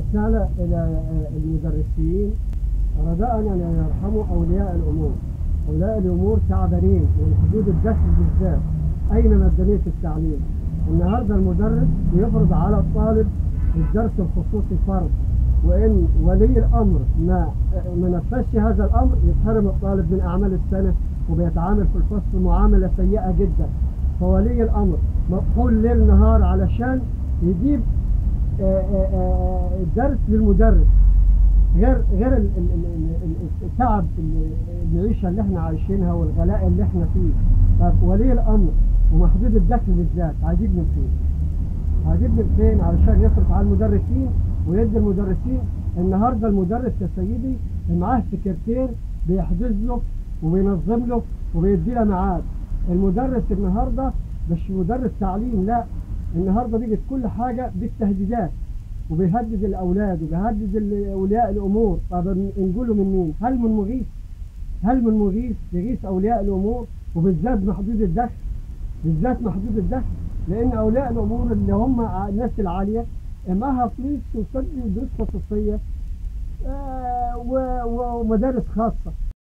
رسالة إلى المدرسين رجاء أن يرحموا أولياء الأمور أولياء الأمور تعبانين من حدود الدخل بالذات أين مدنية التعليم النهاردة المدرس بيفرض على الطالب الدرس الخصوصي فرض وإن ولي الأمر ما ما نفذش هذا الأمر يتحرم الطالب من أعمال السنة وبيتعامل في الفصل معاملة سيئة جدا فولي الأمر مقفول ليل نهار علشان يجيب آه، آه، آه، درس للمدرس غير غير ال- ال- ال- ال- التعب ال- المعيشه اللي احنا عايشينها والغلاء اللي احنا فيه طب ولي الامر ومحدود الدخل بالذات هيجيب من فين؟ هيجيب من فين علشان يصرف على المدرسين ويدي المدرسين النهارده المدرس يا سيدي معاه سكرتير بيحجز له وبينظم له وبيدي له ميعاد المدرس النهارده مش مدرس تعليم لا النهارده بيجي كل حاجه بالتهديدات وبيهدد الاولاد وبيهدد ال- اولياء الامور طب نقوله من مين؟ هل من مغيث؟ هل من مغيث يغيث اولياء الامور وبالذات محدود الدخل؟ بالذات محدود الدخل لان اولياء الامور اللي هم ع- الناس العاليه معها فلوس وتدي دروس خصوصيه آه، و- و- ومدارس خاصه